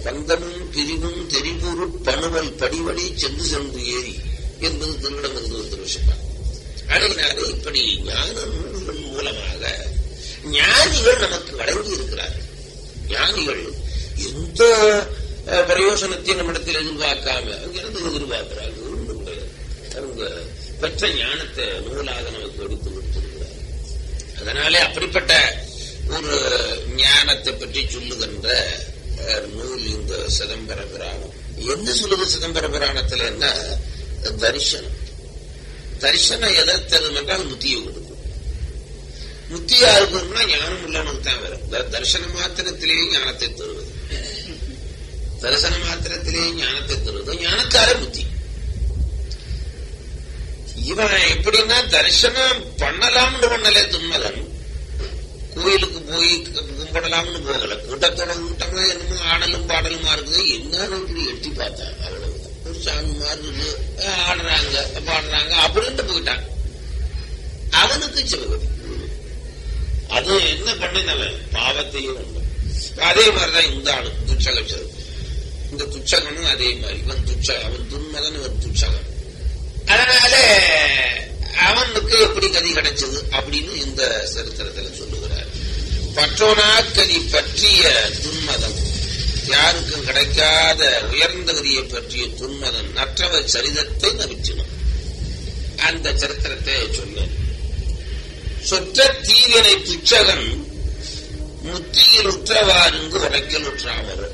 பந்தமும் பிரிவும் தெரிபுறு பணுவல் படிவழி சென்று சென்று ஏறி என்பது திருவிடமிருந்து ஒரு திருவிஷப்பா அழகினாலே இப்படி ஞான நூல்கள் மூலமாக ஞானிகள் நமக்கு வழங்கி இருக்கிறார்கள் ஞானிகள் எந்த அஹ், பிரயோசனத்தையும் நம்மிடத்தில் எதிர்பார்க்காம அங்கிருந்து எதிர்பார்க்கிறார்கள் ஒன்றும் கிடையாது. அவங்க பெற்ற ஞானத்தை நூலாக நமக்கு எடுத்து கொடுத்திருக்கிறார் அதனாலே அப்படிப்பட்ட ஒரு ஞானத்தை பற்றி சொல்லுகின்ற அஹ், நூல் இந்த சிதம்பர புராணம் என்ன சொல்லுது சிதம்பர புராணத்துல என்ன தரிசனம் தரிசனம் எதற்கது என்றால் முத்தியை கொடுக்கும் முத்தியா இருக்கணும்னா ஞானம் உள்ளவனுக்கு தான் வரும் த- தரிசன மாத்திரத்திலேயே ஞானத்தை தருவது தரிசன மாத்திரத்திலேயே ஞானத்தை தருவது ஞானத்தார புத்தி இவன் எப்படின்னா தரிசனம் பண்ணலாம்னு பண்ணல தும்மலன் கோயிலுக்கு போய் கும்பிடலாம்னு போகல கூட்டத்தோட கூட்டமா என்னமோ ஆடலும் பாடலுமா இருக்குது என்னன்னு இப்படி எட்டி பார்த்தான் அவ்வளவுதான் ஒரு சாமி மாதிரி இருக்கு ஆடுறாங்க பாடுறாங்க அப்படின்ட்டு போயிட்டான் அவனுக்கு சிவகதி அது என்ன பண்ணினவன் பாவத்தையும் உண்டு அதே மாதிரிதான் இந்த ஆளு துச்சகம் இந்த துச்சகனும் அதே மாதிரி இவன் துச்ச அவன் துன்மதன் இவன் துச்சகன் அதனால அவனுக்கு எப்படி கதி கிடைச்சது அப்படின்னு இந்த சரித்திரத்துல சொல்லுகிறார் பற்றோனா கதி பற்றிய துன்மதம் யாருக்கும் கிடைக்காத உயர்ந்த கதியை பற்றிய துன்மதன் நற்றவ சரிதத்தை நவிச்சினும் அந்த சரித்திரத்தை சொன்னேன் சொற்ற தீவினை துச்சகன் முத்தியில் உற்றவாறுங்கு உரைக்கல் உற்றாவர்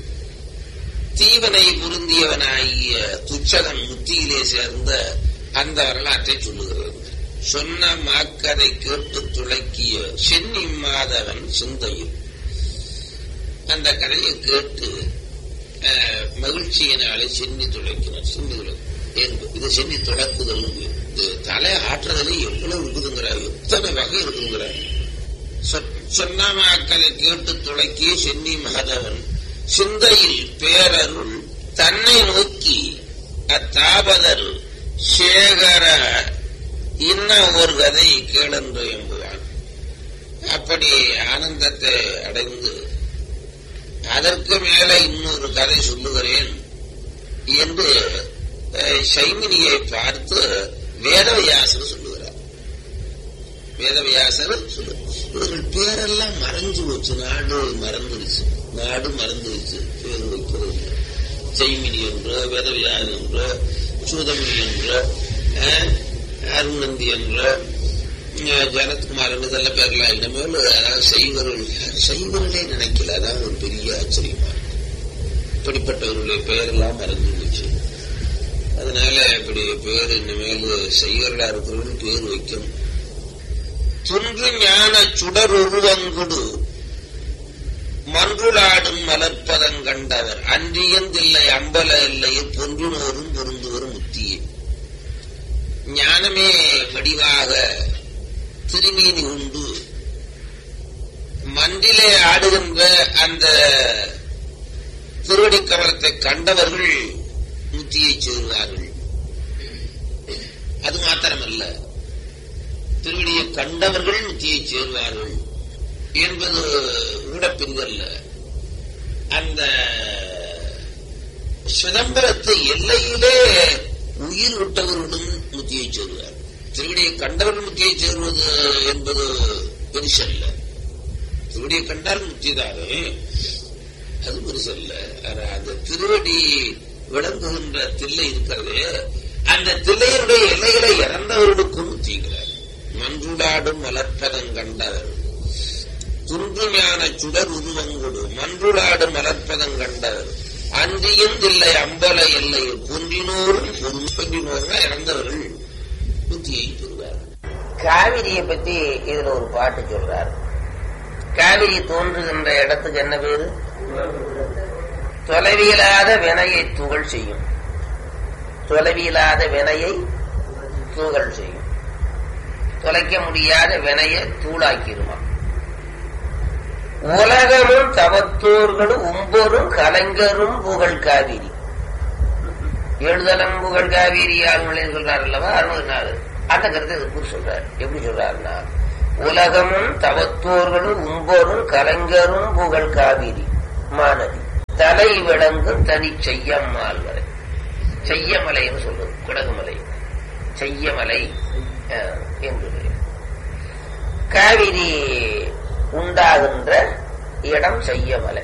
தீவனை பொருந்தியவனாகிய துச்சகன் முத்தியிலே சேர்ந்த அந்த வரலாற்றை சொல்லுகிறது சொன்ன மாக்கதை கேட்டு துளக்கிய சென்னி மாதவன் சிந்தையில் அந்த கதையை கேட்டு அஹ், மகிழ்ச்சியினாலே சென்னி துளைக்கினார் சென்னி துளை என்பது இது சென்னி துளக்குதல் இது தலை ஆட்டுறதுல எவ்வளவு இருக்குதுங்கிறார் எத்தனை வகை இருக்குங்கிறார் சொன்ன மாக்களை கேட்டு துளக்கிய சென்னி மாதவன் சிந்தையில் பேரருள் தன்னை நோக்கி அத்தாபதர் சேகர இன்ன ஒரு கதை கேளன்று என்பான் அப்படி ஆனந்தத்தை அடைந்து அதற்கு மேல இன்னொரு கதை சொல்லுகிறேன் என்று அஹ், சைமினியை பார்த்து வேதவியாசர் சொல்லுகிறார் வேதவியாசர் சொல்லு இவர்கள் பேரெல்லாம் மறைஞ்சு போச்சு நாடு மறந்துருச்சு நாடு மறந்துருச்சு பேர் வைக்கிறது இல்லை. செய்மினி என்று வேதவியாசன் என்று சூதமினி என்று அஹ், அருணந்தி என்று அஹ், ஜனத்குமாரன் இதெல்லாம் பேர்லாம் இனிமேல் அதாவது செய்வர்கள் செய்வர்களே நினைக்கல அதான் ஒரு பெரிய ஆச்சரியமா இருக்கு. இப்படிப்பட்டவர்களுடைய பெயரெல்லாம் மறந்து போச்சு அதனால இப்படி பேர் இனிமேல் செய்வர்களா இருக்கிறவர்கள் பேர் வைக்கணும் துன்று ஞான சுடர் உருவங்குடு மன்றுளாடும் மலர்ப்பதங் கண்டவர் அன்றியந்தில்லை அம்பல இல்லையில் பொன்றுனோரும் பொருந்துவர் முத்தியே ஞானமே வடிவாக திருமீனி உண்டு மன்றிலே ஆடுகின்ற அந்த திருவடி கமலத்தை கண்டவர்கள் முத்தியை சேருவார்கள் அது மாத்திரமல்ல திருவடியை கண்டவர்கள் முத்தியை சேருவார்கள் என்பது ஊடப்பிரிதல்ல அந்த சிதம்பரத்து எல்லையிலே உயிர் விட்டவர்களும் முத்தியை சேருவார் திருவடியை கண்டவர்கள் முத்தியை சேருவது என்பது பெருசல்ல திருவடியை கண்டால் முத்திதானே அது பெருசல்ல ஆனா அந்த திருவடி விளங்குகின்ற தில்லை இருக்கிறது அந்த தில்லையினுடைய எல்லைகளை இறந்தவர்களுக்கும் முத்திக்கிறார் மன்றுடாடும் மலர்ப்பதம் கண்டவர் துன்றுமையான சுடர் உருவங்கொடு மன்றுளாடு மலர்ப்பதம் கண்டவர் அன்றியும் தில்லை அம்பல எல்லை பொன்றினோரும் பொன்றினோர்னா இறந்தவர்கள் புத்தியை பெறுவார் காவிரியை பத்தி இதுல ஒரு பாட்டு சொல்றார் காவிரி தோன்றுகின்ற இடத்துக்கு என்ன பேரு தொலைவியலாத வினையை துகள் செய்யும் தொலைவியலாத வினையை தூகல் செய்யும் தொலைக்க முடியாத வினையை தூளாக்கிருமா உலகமும் தவத்தோர்களும் உம்பொரும் கலைஞரும் புகழ் காவிரி எழுதலம் புகழ் காவிரி ஆளுநரை சொல்றாரு அல்லவா அருணகிரிநாத் அந்த கருத்தை இதுக்கு சொல்றாரு எப்படி சொல்றாருன்னா உலகமும் தவத்தோர்களும் உம்பொரும் கலைஞரும் புகழ் காவிரி மாநதி தல மலை விளங்கும் தனி செய்யம்மாள் வரை செய்யமலைன்னு சொல்றது குடகுமலை செய்யமலை அஹ், என்று பெயர். காவிரி உண்டாகின்ற இடம் செய்யமலை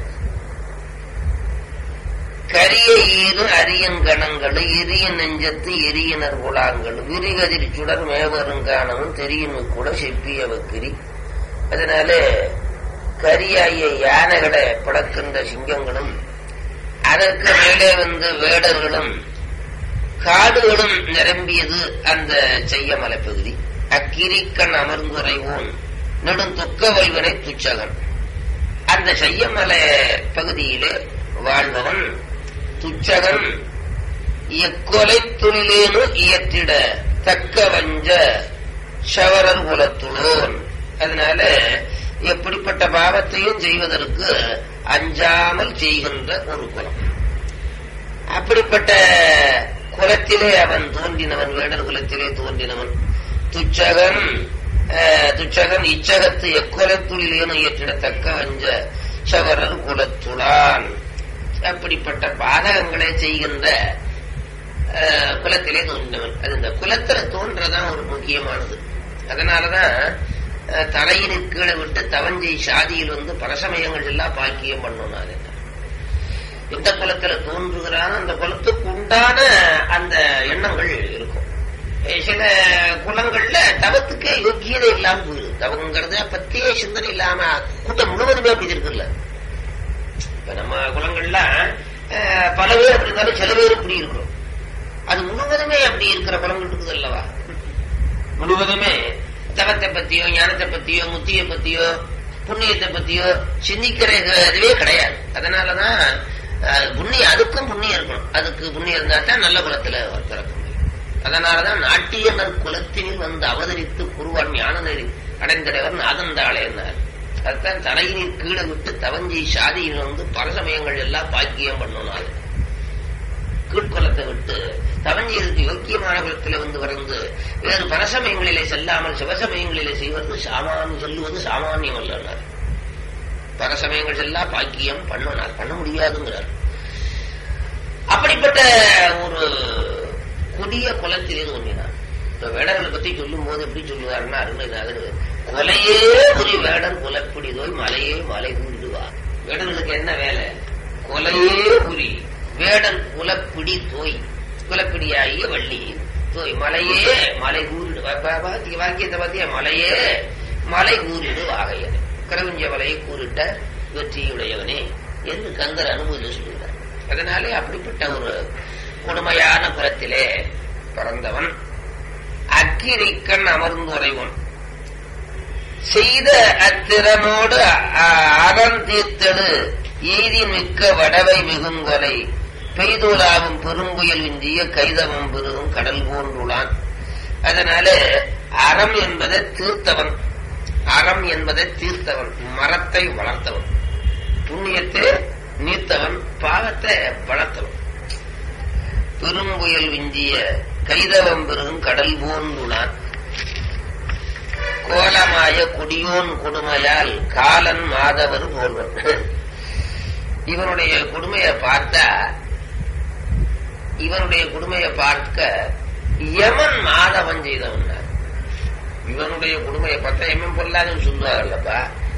கரிய ஈரு அரியன் கணங்கள் எரிய நெஞ்சத்து எரியனர் குழாங்கள் விரிகதிர் சுடர் மேவருங்கானமும் தெரியும் கூட செப்பிய வக்கிரி அதனால கரியாகிய யானைகளை படக்கின்ற சிங்கங்களும் அதற்கு மேலே வந்து வேடர்களும் காடுகளும் நிரம்பியது அந்த செய்ய மலைப்பகுதி அக்கிரிக்கண் அமர்ந்துரைவோன் நெடும் துக்க வைவனை துச்சகன் அந்த செய்யமலை பகுதியிலே வாழ்பவன் துச்சகன் எக்கொலை தொழிலேனு இயற்றிட தக்க வஞ்ச சவரர் குலத்துளோன் அதனால எப்படிப்பட்ட பாவத்தையும் செய்வதற்கு அஞ்சாமல் செய்கின்ற ஒரு குலம் அப்படிப்பட்ட குலத்திலே அவன் தோன்றினவன் வேடர் குலத்திலே தோன்றினவன் துச்சகன் அஹ், துச்சகன் இச்சகத்து எக்குலத்துளிலேனும் இயற்றிடத்தக்க வஞ்ச சவரர் குலத்துளான் அப்படிப்பட்ட பாதகங்களை செய்கின்ற அஹ், குலத்திலே தோன்றினவன் அது இந்த குலத்துல தோன்றதான் ஒரு முக்கியமானது அதனாலதான் அஹ், தலையினுக்கு கீழே விட்டு தவஞ்சை சாதியில் வந்து பரசமயங்கள் எல்லாம் பாக்கியம் பண்ணும் நான் எந்த குலத்துல தோன்றுகிறானோ அந்த குலத்துக்கு உண்டான அந்த எண்ணங்கள் இருக்கும் அஹ் சில குலங்கள்ல தவத்துக்கே யோக்கியதை இல்லாம போயிடுது தவங்கிறத பத்தியே சிந்தனை இல்லாம கூட்டம் முழுவதுமே அப்படி இருக்குல்ல இப்ப நம்ம குலங்கள்லாம் அஹ், பல பேர் அப்படி இருந்தாலும் சில பேர் இப்படி இருக்கிறோம் அது முழுவதுமே அப்படி இருக்கிற குலங்கள் இருக்குது அல்லவா முழுவதுமே தவத்தை பத்தியோ ஞானத்தை பத்தியோ முத்தியை பத்தியோ புண்ணியத்தை பத்தியோ சிந்திக்கிற இதுவே கிடையாது அதனாலதான் அஹ், புண்ணியம் அதுக்கும் புண்ணியம் இருக்கணும் அதுக்கு புண்ணியம் இருந்தா தான் நல்ல குலத்துல பிறக்க முடியும் அதனாலதான் நாட்டியனர் குலத்தினில் வந்து அவதரித்து குருவான் ஞான நெறி அடைந்தவர் நாதந்தாளே என்றார் அதுதான் தலையினில் கீழே விட்டு தவஞ்சி சாதியில் வந்து பல சமயங்கள் எல்லாம் பாக்கியம் பண்ணணும் கீழ்குலத்தை விட்டு தவஞ்சியதுக்கு யோக்கியமான குலத்திலே வந்து வரைந்து வேறு பரசமயங்களிலே செல்லாமல் சிவசமயங்களிலே செய்வது சாமானியம் சொல்லுவது சாமானியம் அல்லனார் பரசமயங்கள் செல்லா பாக்கியம் பண்ணனார் பண்ண முடியாதுங்கிறார் அப்படிப்பட்ட ஒரு கொடிய குலத்திலே தோன்றினார் இப்ப வேடர்களை பத்தி சொல்லும் போது எப்படி சொல்லுவாருன்னா அருணகிரிநாதர் கொலையே ஒரு வேடர் குலப்பிடிதோய் மலையே மலை கூறிடுவார் வேடர்களுக்கு என்ன வேலை கொலையே புரி வேடன் குலப்பிடி தோய் குலப்பிடியாகிய வள்ளி தோய் மலையே மலை கூறிடு வா- வா- வாக்கிய- வாக்கியத்தை பார்த்தியா மலையே மலை கூறிடு வாகையனே கரவிஞ்ச மலையை கூறிட்ட வெற்றியுடையவனே என்று கந்தர் அனுமதி சொல்கிறார் அதனாலே அப்படிப்பட்ட ஒரு கொடுமையான புறத்திலே பிறந்தவன் அக்கிரிக்கண் அமர்ந்துரைவன் செய்த அத்திறனோடு அ- அறம் தீர்த்தடு எய்தி மிக்க வடவை மிகுங்கொலை பெய்தோலாவும் பெரும்புயல் விந்திய கைதவம் பெருகும் கடல் போன்றுளான் அதனால அறம் என்பதை தீர்த்தவன் அறம் என்பதை தீர்த்தவன் மரத்தை வளர்த்தவன் புண்ணியத்தை நீர்த்தவன் பாவத்தை வளர்த்தவன் பெரும்புயல் விஞ்சிய கைதவம் பெருகும் கடல் போன்றுளான் கோலமாய குடியோன் கொடுமையால் காலன் மாதவர் போல்வன் இவனுடைய கொடுமையை பார்த்தா இவனுடைய கொடுமையை பார்க்க யமன் மாதவன் செய்தவன் இவனுடைய கொடுமையை பார்த்தா யமன் பொல்லாதவன் சொல்லுவாங்கல்லப்பா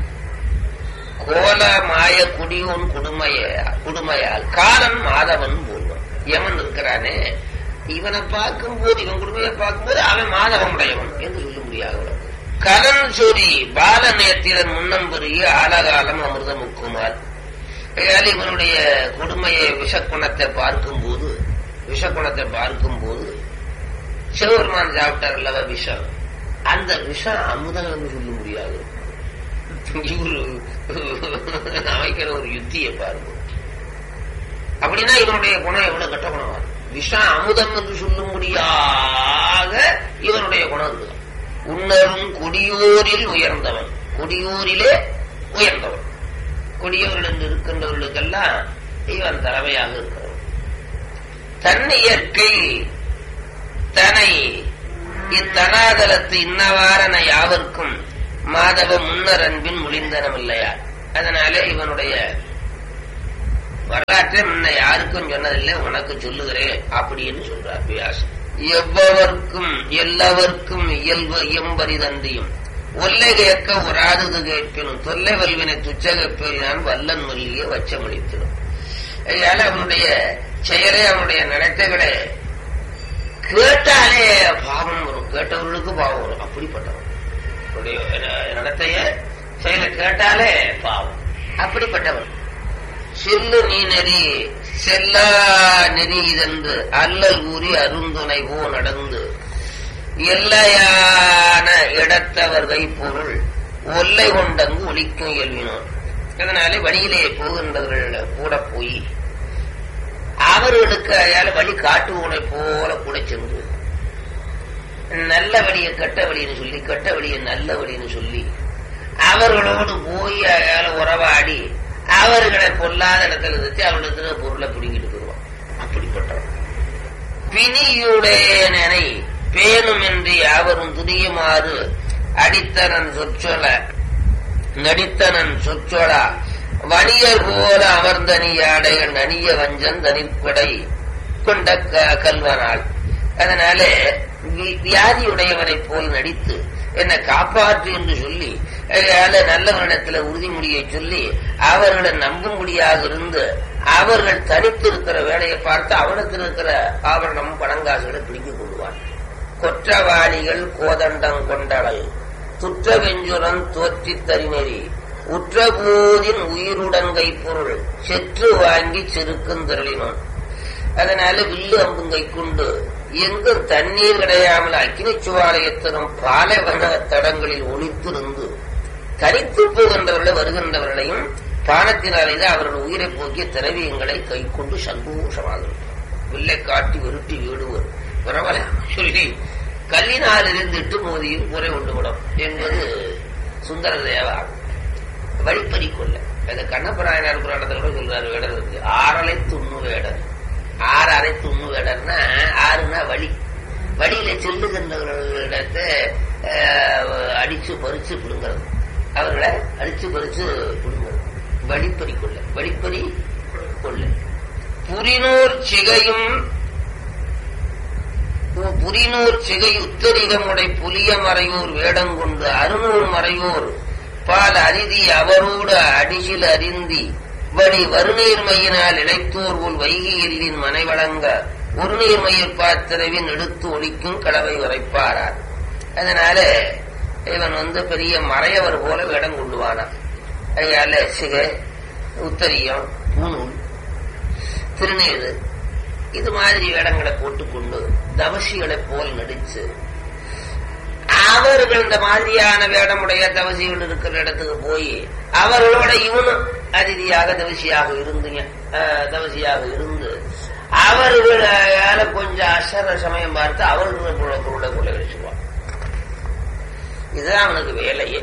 கோலமாய குடியோன் கொடுமைய கொடுமையால் காலன் மாதவன் போல்வன் யமன் இருக்கிறானே இவனை பார்க்கும்போது இவன் கொடுமையை பார்க்கும்போது அவன் மாதவன் உடையவன் என்று சொல்ல முடியாது கலன் சொரி பால நேத்திரன் முன்னம்பெரிய ஆலகாலம் அமிர்த முக்குமார் ஆகையால் இவனுடைய கொடுமையை விஷக்குணத்தை பார்க்கும்போது விஷக்குணத்தை பார்க்கும்போது சிவபெருமான் சாப்பிட்டார் அல்லவா விஷம் அந்த விஷம் அமுதம் என்று சொல்ல முடியாது இவரு அமைக்கிற ஒரு யுத்தியை பாருங்க அப்படின்னா இவனுடைய குணம் எவ்வளவு கெட்ட குணமா விஷம் அமுதம் என்று சொல்ல முடியாத இவனுடைய குணம் இருக்குதான் உன்னரும் கொடியோரில் உயர்ந்தவன் கொடியோரிலே உயர்ந்தவன் கொடியோரில் என்று இருக்கின்றவர்களுக்கெல்லாம் இவன் தலைமையாக இருக்கிறவன் தன் இயற்கை தனை இத்தனாதலத்து இன்னவாறன யாவர்க்கும் மாதவ முன்னர் அன்பின் முழிந்தனம் இல்லையா அதனாலே இவனுடைய வரலாற்றை வரலாற்றை முன்ன யாருக்கும் சொன்னதில்லை உனக்கு சொல்லுகிறேன் அப்படின்னு சொல்றார் வியாசன் எவ்வவர்க்கும் எல்லாவர்க்கும் இயல்பு எம்பரி தந்தியும் ஒல்லை கேட்க ஒராதது கேட்பினும் தொல்லை வல்வினை துச்சக பெரியான் வல்லன் மல்லிய வச்சமளித்திடும் அதனால அவனுடைய செயலை அவனுடைய நடத்தைகளை கேட்டாலே பாவம் வரும் கேட்டவர்களுக்கு பாவம் வரும் அப்படிப்பட்டவன் அவனுடைய நடத்தைய செயலை கேட்டாலே பாவம் அப்படிப்பட்டவன் செல்லு நீ நெறி செல்லா நெறி இதென்று அல்லல் ஊறி அருந்துணை போ நடந்து எல்லையான இடத்தவர் கைப்பொருள் ஒல்லை கொண்டங்கு ஒழிக்கும் இயல்பினோன் அதனாலே வழியிலே போகின்றவர்கள் கூட போய் அவர்களுக்கு அதால வழி காட்டுவோனை போல கூட சென்று நல்ல வழியை கெட்ட வழின்னு சொல்லி கெட்ட வழியை நல்ல வழின்னு சொல்லி அவர்களோடு போய் அதால உறவாடி அவர்களை பொல்லாத இடத்துல வச்சு அவர்களுக்கு பொருளை பிடிங்கிட்டு போடுவான் அப்படிப்பட்டவன் பிணியுடையனை பேணுமின்றி யாவரும் துணியுமாறு அடித்தனன் சொற்சொல நடித்தனன் சொற்சொலா வணியர் போல அமர்ந்தனியாடைகள் நனிய வஞ்சன் தனிப்படை கொண்ட கல்வனால் அதனால வியாதியுடையவனை போல் நடித்து என்னை காப்பாற்று என்று சொல்லி அதனால நல்லவரிடத்துல உறுதிமொழியை சொல்லி அவர்களை நம்பும்படியாக இருந்து அவர்கள் தனித்திருக்கிற வேலையை பார்த்து அவனுக்கு இருக்கிற ஆபரணம் பணங்காசுகளை பிடிக்க கொள்வான் கொற்றவாளிகள் கோதண்டம் கொண்டளல் துற்ற வெஞ்சுரன் தோற்றி தரிநெறி உற்றபோதின் உயிருடன் பொருள் செற்று வாங்கி செருக்கும் திரளினோன் அதனால வில்லு அம்புங்கை கொண்டு எங்கும் தண்ணீர் கிடையாமல் அக்கினி சுவாலயத்திலும் பாலைவன தடங்களில் ஒளித்திருந்து தனித்து போகின்றவர்களை வருகின்றவர்களையும் பானத்தினாலே அவர்கள் உயிரை போக்கிய திரவியங்களை கை கொண்டு சந்தோஷமாக வில்லை காட்டி விருட்டி வீடுவர் பரவாயில்ல சொல்லி கல்லினால் இருந்துட்டு மோதியில் குறை உண்டுவிடும் என்பது சுந்தர தேவா வழிப்பறி கொள்ள அந்த கண்ணப்பராயனார் புராணத்தில் கூட சொல்றாரு வேடர் இருக்கு ஆறலை துண்ணு வேடர் ஆறு அரை துண்ணு வேடர்னா ஆறுனா வழி வழியில செல்லுகின்றவர்களிடத்தை அடிச்சு பறிச்சு பிடுங்கிறது அவர்களை அடிச்சு பறிச்சு பிடுங்கிறது வழிப்பறி கொள்ள வழிப்பறி கொள்ள புரினூர் சிகையும் புரினூர் சிகை உத்தரிகமுடை புலிய மறையூர் வேடங்கொண்டு அருநூர் மறையூர் பால் அரிதி அவரோடு அடிசில் அறிந்தி வழி வருநீர்மையினால் இழைத்தோர் உள் வைகி எல்லின் மனை வழங்க ஒரு நீர்மயிர் பாத்திரவின் எடுத்து ஒழிக்கும் கடவை உரைப்பாரார் அதனால இவன் வந்து பெரிய மறையவர் போல வேடம் கொள்ளுவானா அதனால சிகை உத்தரியம் பூநூல் திருநீர் இது மாதிரி வேடங்களை போட்டுக்கொண்டு தவசிகளை போல் நடிச்சு அவர்கள் இந்த மாதிரியான வேடமுடைய தவசிகள் இருக்கிற இடத்துக்கு போய் அவர்களோட இவனும் அதிதியாக தவசியாக இருந்துங்க தவசியாக இருந்து அவர்களால கொஞ்சம் அசர சமயம் பார்த்து அவர்கள் பொருளை கொள்ள வச்சுக்குவான் இதுதான் அவனுக்கு வேலையே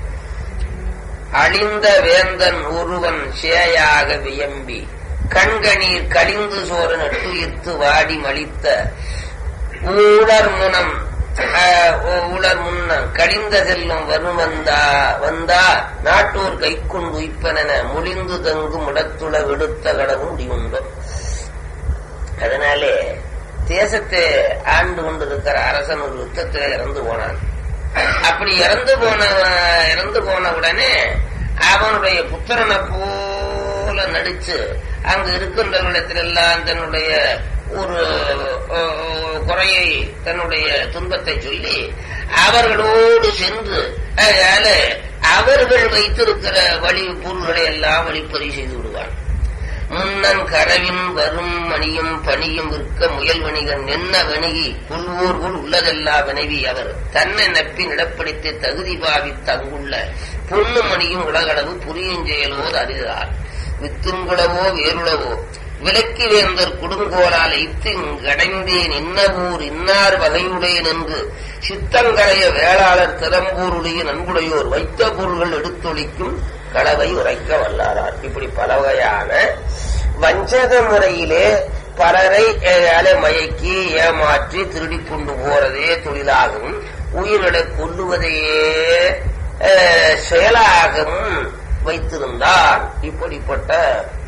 அழிந்த வேந்தன் ஒருவன் சேயாக வியம்பி கண்கணீர் கழிந்து சோர நட்டுயிர்த்து வாடி மலித்த ஊழர் முனம் ஊழர் முன்னம் கழிந்த செல்லும் வரும் வந்தா வந்தா நாட்டோர் கைக்கொண்டு உய்ப்பன முழிந்து தங்கும் இடத்துள விடுத்த கடவும் முடிவுண்டும் அதனாலே தேசத்தை ஆண்டு கொண்டிருக்கிற அரசன் ஒரு யுத்தத்தில் இறந்து போனான் அப்படி இறந்து போன இறந்து போன உடனே அவனுடைய புத்திரனை போல நடிச்சு அங்கு இருக்கின்றவர்களிடத்திலெல்லாம் தன்னுடைய ஒரு குறையை தன்னுடைய துன்பத்தை சொல்லி அவர்களோடு சென்று அதனால அவர்கள் வைத்திருக்கிற வழி பொருள்களை எல்லாம் வழிப்பறி செய்து விடுவான் முன்னன் கரவின் வரும் மணியும் பணியும் விற்க முயல் வணிகன் என்ன வணிகி புல்வோர்குள் உள்ளதெல்லா வினைவி அவர் தன்னை நப்பி நடப்படுத்தி தகுதி பாவி தங்குள்ள பொண்ணு மணியும் உலகளவு புரியுஞ்செயலோது அறிகிறார் வித்துங்குளவோ வேருளவோ விலக்கி வேந்தர் குடுங்கோலால் இத்திங்கடைந்தேன் இன்னவூர் இன்னார் வகையுடையன் என்று சித்தங்கரைய வேளாளர் திறம்பூருடைய நண்புடையோர் வைத்த பொருள்கள் எடுத்தொழிக்கும் களவை உரைக்க வல்லாரார் இப்படி பல வகையான வஞ்சக முறையிலே பலரை அலை மயக்கி ஏமாற்றி திருடி கொண்டு போறதே தொழிலாகவும் உயிரிழை கொல்லுவதையே செயலாகவும் வைத்திருந்தார் இப்படிப்பட்ட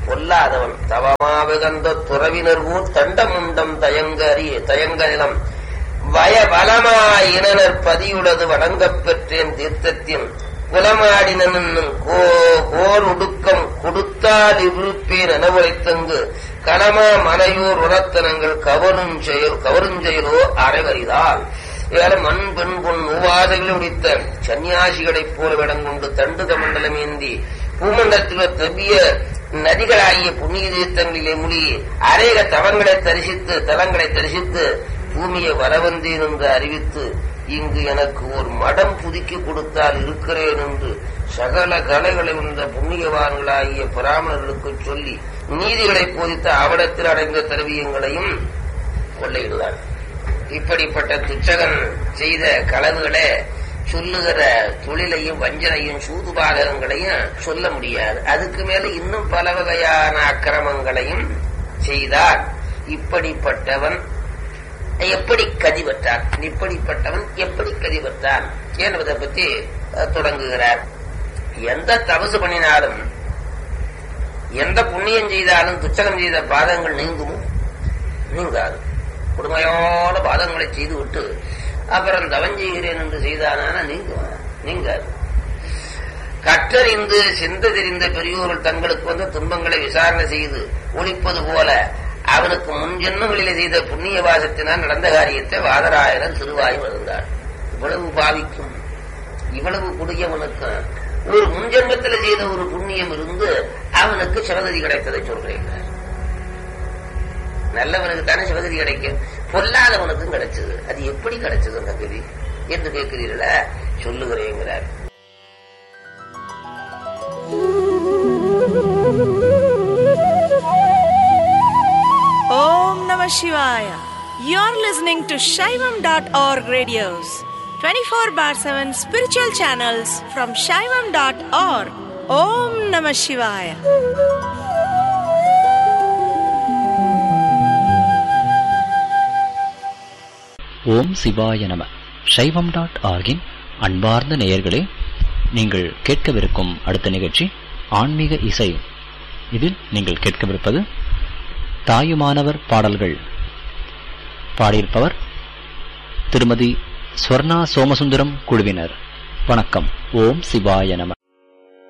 பொல்லாதவன் தவமாவுகந்த துறவினர் ஊர் தண்டமுண்டம் தயங்க அறிய தயங்க நிலம் வய பலமாயினர் பதியுளது வணங்கப் பெற்றேன் தீர்த்தத்தின் குலமாடினன் கோ கோர் உடுக்கம் கொடுத்தால் இருப்பேன் என உரைத்தங்கு கலமா மனையோர் உணர்த்தனங்கள் கவரும் செயல் கவரும் செயலோ அரைவரிதால் ஏழ மண் பெண் பொன் மூவாதைகள் உடித்த சன்னியாசிகளைப் போல விடங்கொண்டு தண்டுக மண்டலம் ஏந்தி பூமண்டலத்தில் தவ்விய நதிகளாகிய புண்ணிய தீர்த்தங்களிலே முடி அநேக தவங்களை தரிசித்து தலங்களை தரிசித்து பூமியை வரவந்தேன் என்று அறிவித்து இங்கு எனக்கு ஒரு மடம் புதுக்கி கொடுத்தால் இருக்கிறேன் என்று சகல கலைகளை உள்ள புண்ணியவான்களாகிய பிராமணர்களுக்கு சொல்லி நீதிகளை போதித்த அவடத்தில் அடைந்த திரவியங்களையும் கொள்ளையிடுவார் இப்படிப்பட்ட துச்சகன் செய்த களவுகளை சொல்லுகிற தொழிலையும் வஞ்சனையும் சூதுபாதகங்களையும் சொல்ல முடியாது அதுக்கு மேல இன்னும் பல வகையான அக்கிரமங்களையும் செய்தார் இப்படிப்பட்டவன் எப்படி கதி பெற்றான் இப்படிப்பட்டவன் எப்படி கதி பெற்றான் என்பதை பற்றி அஹ், தொடங்குகிறார் எந்த தபசு பண்ணினாலும் எந்த புண்ணியம் செய்தாலும் துச்சகம் செய்த பாதங்கள் நீங்குமோ நீங்காது கொடுமையான பாதங்களை செய்து விட்டு அப்புறம் தவம் செய்கிறேன் என்று செய்தானா நீங்குமா நீங்காது கற்றறிந்து சிந்த தெரிந்த பெரியோர்கள் தங்களுக்கு வந்த துன்பங்களை விசாரணை செய்து ஒழிப்பது போல அவனுக்கு முன் ஜென்மங்களிலே செய்த புண்ணிய வாசத்தினால் நடந்த காரியத்தை வாதராயரன் திருவாயும் இருந்தார் இவ்வளவு பாவிக்கும் இவ்வளவு குடியவனுக்கு ஒரு முன்ஜென்மத்தில் செய்த ஒரு புண்ணியம் இருந்து அவனுக்கு சிவகதி கிடைத்ததை சொல்றேன் நல்லவனுக்கு தானே சிவகதி கிடைக்கும் பொல்லாதவனுக்கும் கிடைச்சது அது எப்படி கிடைச்சது அந்த கதி என்று கேட்கிறீர்களா சொல்லுகிறேங்கிறார் Om Namah Shivaya. You're listening to Shaivam.org radios, 24 bar 7 spiritual channels from Shaivam.org. Om Namah Shivaya. ஓம் சிவாய நம சைவம் டாட் ஆர்கின் அன்பார்ந்த நேயர்களே நீங்கள் கேட்கவிருக்கும் அடுத்த நிகழ்ச்சி ஆன்மீக இசை இதில் நீங்கள் கேட்கவிருப்பது தாயுமானவர் பாடல்கள் பாடியிருப்பவர் திருமதி ஸ்வர்ணா சோமசுந்தரம் குழுவினர் வணக்கம் ஓம் சிவாய நம